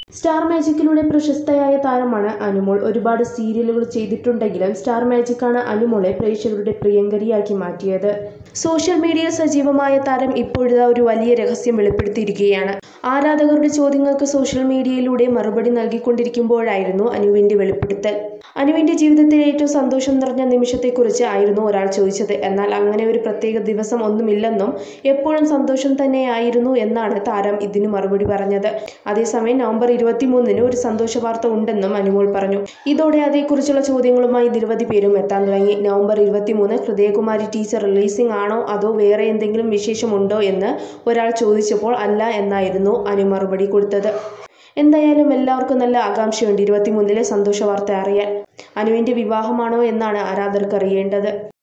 star മാജിക്കിലൂടെ പ്രശസ്തയായ താരമാണ് അനുമോൾ ഒരുപാട് സീരിയലുകൾ ചെയ്തിട്ടുണ്ടെങ്കിലും സ്റ്റാർ മാജിക്കാണ് അനുമോളെ പ്രേക്ഷകരുടെ പ്രിയങ്കരിയാക്കി മാറ്റിയത് സോഷ്യൽ മീഡിയയിൽ സജീവമായ താരം ഇപ്പോഴിതാ ഒരു വലിയ രഹസ്യം വെളിപ്പെടുത്തിയിരിക്കുകയാണ് ആരാധകരുടെ ചോദ്യങ്ങൾക്ക് സോഷ്യൽ മീഡിയയിലൂടെ മറുപടി നൽകിക്കൊണ്ടിരിക്കുമ്പോഴായിരുന്നു അനുവിന്റെ വെളിപ്പെടുത്തൽ അനുവിന്റെ ജീവിതത്തിലെ ഏറ്റവും സന്തോഷം നിറഞ്ഞ നിമിഷത്തെക്കുറിച്ച് ആയിരുന്നു ഒരാൾ ചോദിച്ചത് എന്നാൽ അങ്ങനെ ഒരു പ്രത്യേക ദിവസം ഒന്നുമില്ലെന്നും എപ്പോഴും സന്തോഷം തന്നെയായിരുന്നു എന്നാണ് താരം ഇതിന് മറുപടി പറഞ്ഞത് അതേസമയം നവംബർ ഇരുപത്തിമൂന്നിന് ഒരു സന്തോഷ വാർത്ത ഉണ്ടെന്നും അനുമോൾ പറഞ്ഞു ഇതോടെ അതേക്കുറിച്ചുള്ള ചോദ്യങ്ങളുമായി നിരവധി പേരും എത്താൻ തുടങ്ങി നവംബർ ഇരുപത്തിമൂന്ന് ഹൃദയകുമാരി ടീച്ചർ റിലീസിംഗ് ആണോ അതോ വേറെ എന്തെങ്കിലും വിശേഷമുണ്ടോ എന്ന് ഒരാൾ ചോദിച്ചപ്പോൾ അല്ല എന്നായിരുന്നു അനു മറുപടി കൊടുത്തത് എന്തായാലും എല്ലാവർക്കും നല്ല ആകാംക്ഷയുണ്ട് ഇരുപത്തിമൂന്നിലെ സന്തോഷ വാർത്ത അറിയാൻ അനുവിന്റെ വിവാഹമാണോ എന്നാണ് ആരാധകർക്ക് അറിയേണ്ടത്